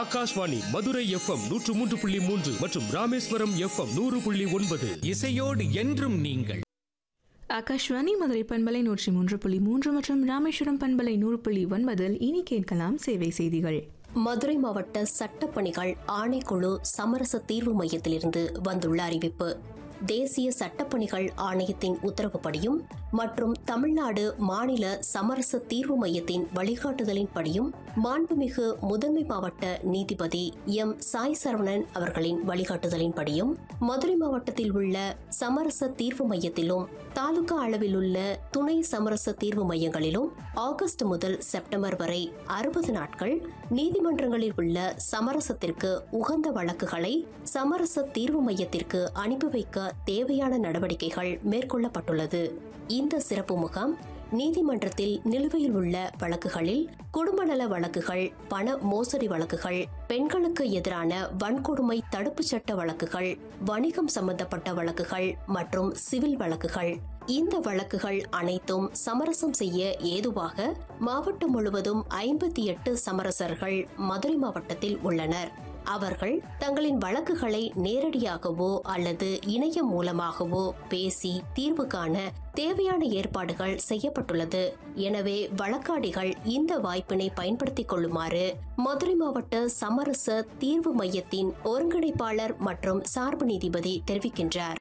Akashvani Madurai FM நூற்று மூன்று புள்ளி மூன்று மற்றும் ராமேஸ்வரம் எஃப்எம் நூறு புள்ளி ஒன்பது இசையோடு என்றும் நீங்கள் ஆகாஷ்வாணி மதுரை பண்பலை நூற்றி மூன்று புள்ளி மூன்று மற்றும் ராமேஸ்வரம் பண்பலை நூறு புள்ளி ஒன்பதில் இனி கேட்கலாம் சேவை செய்திகள் மதுரை மாவட்ட சட்டப்பணிகள் ஆணைக்குழு சமரச தீர்வு மையத்திலிருந்து வந்துள்ள அறிவிப்பு தேசிய சட்டப்பணிகள் ஆணையத்தின் உத்தரவுப்படியும் மற்றும் தமிழ்நாடு மாநில சமரச தீர்வு மையத்தின் வழிகாட்டுதலின்படியும் மாண்புமிகு முதன்மை மாவட்ட நீதிபதி எம் சாய் சரவணன் அவர்களின் வழிகாட்டுதலின்படியும் மதுரை மாவட்டத்தில் உள்ள சமரச தீர்வு மையத்திலும் தாலுகா அளவில் உள்ள துணை சமரச தீர்வு மையங்களிலும் ஆகஸ்ட் முதல் செப்டம்பர் வரை அறுபது நாட்கள் நீதிமன்றங்களில் உள்ள சமரசத்திற்கு உகந்த வழக்குகளை சமரச தீர்வு மையத்திற்கு அனுப்பி வைக்க தேவையான நடவடிக்கைகள் மேற்கொள்ளப்பட்டுள்ளது இந்த சிறப்பு முகாம் நீதிமன்றத்தில் நிலுவையில் உள்ள வழக்குகளில் குடும்ப நல வழக்குகள் பண மோசடி வழக்குகள் பெண்களுக்கு எதிரான வன்கொடுமை தடுப்புச் சட்ட வழக்குகள் வணிகம் சம்பந்தப்பட்ட வழக்குகள் மற்றும் சிவில் வழக்குகள் இந்த வழக்குகள் அனைத்தும் சமரசம் செய்ய ஏதுவாக மாவட்டம் முழுவதும் ஐம்பத்தி எட்டு சமரசர்கள் மதுரை மாவட்டத்தில் உள்ளனர் அவர்கள் தங்களின் வழக்குகளை நேரடியாகவோ அல்லது இணையம் மூலமாகவோ பேசி தீர்வு காண தேவையான ஏற்பாடுகள் செய்யப்பட்டுள்ளது எனவே வழக்காடிகள் இந்த வாய்ப்பினை பயன்படுத்திக் கொள்ளுமாறு மதுரை மாவட்ட சமரச தீர்வு மையத்தின் ஒருங்கிணைப்பாளர் மற்றும் சார்பு நீதிபதி தெரிவிக்கின்றார்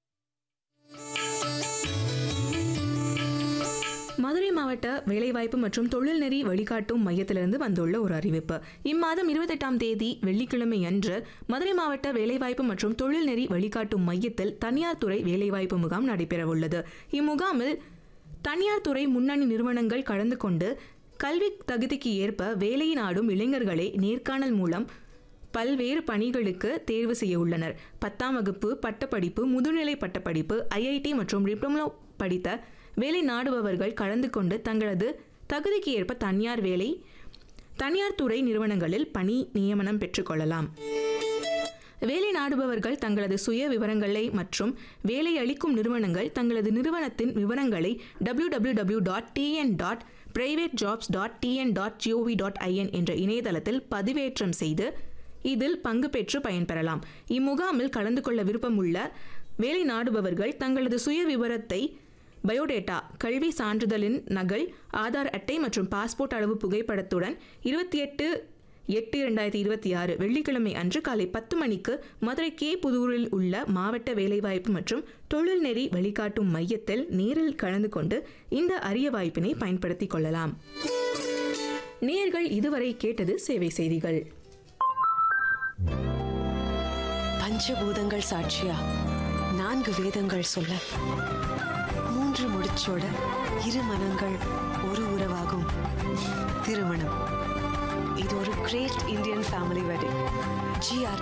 மதுரை மாவட்ட வேலைவாய்ப்பு மற்றும் தொழில்நெறி வழிகாட்டும் மையத்திலிருந்து வந்துள்ள ஒரு அறிவிப்பு இம்மாதம் இருபத்தெட்டாம் தேதி வெள்ளிக்கிழமை அன்று மதுரை மாவட்ட வேலைவாய்ப்பு மற்றும் தொழில்நெறி வழிகாட்டும் மையத்தில் தனியார் துறை வேலைவாய்ப்பு முகாம் நடைபெறவுள்ளது இம்முகாமில் தனியார் துறை முன்னணி நிறுவனங்கள் கலந்து கொண்டு கல்வி தகுதிக்கு ஏற்ப வேலை நாடும் இளைஞர்களை நேர்காணல் மூலம் பல்வேறு பணிகளுக்கு தேர்வு செய்ய உள்ளனர் பத்தாம் வகுப்பு பட்டப்படிப்பு முதுநிலை பட்டப்படிப்பு ஐஐடி மற்றும் டிப்ளமோ படித்த வேலை நாடுபவர்கள் கலந்து கொண்டு தங்களது தகுதிக்கு ஏற்ப தனியார் வேலை தனியார் துறை நிறுவனங்களில் பணி நியமனம் பெற்றுக்கொள்ளலாம் வேலை நாடுபவர்கள் தங்களது சுய விவரங்களை மற்றும் வேலை அளிக்கும் நிறுவனங்கள் தங்களது நிறுவனத்தின் விவரங்களை W W W dot T N dot private jobs dot T N dot G O V dot I N என்ற இணையதளத்தில் பதிவேற்றம் செய்து இதில் பங்கு பெற்று பயன்பெறலாம் இம்முகாமில் கலந்து கொள்ள விருப்பமுள்ள வேலை நாடுபவர்கள் தங்களது சுய விவரத்தை பயோடேட்டா கல்வி சான்றிதழின் நகல் ஆதார் அட்டை மற்றும் பாஸ்போர்ட் அளவு புகைப்படத்துடன் இருபத்தி எட்டு எட்டு இரண்டாயிரத்தி இருபத்தி ஆறு வெள்ளிக்கிழமை அன்று காலை பத்து மணிக்கு மதுரை கே புதூரில் உள்ள மாவட்ட வேலைவாய்ப்பு மற்றும் தொழில்நெறி வழிகாட்டும் மையத்தில் நேரில் கலந்து கொண்டு இந்த அரிய வாய்ப்பினை பயன்படுத்திக் கொள்ளலாம் நேர்கள் இதுவரை கேட்டது சேவை செய்திகள் பஞ்சபூதங்கள் சாட்சியா நான்கு வேதங்கள் சொல்ல மூன்று முடிச்சோட இரு மனங்கள் ஒரு உறவாகும் திருமணம் இது ஒரு great Indian family wedding GR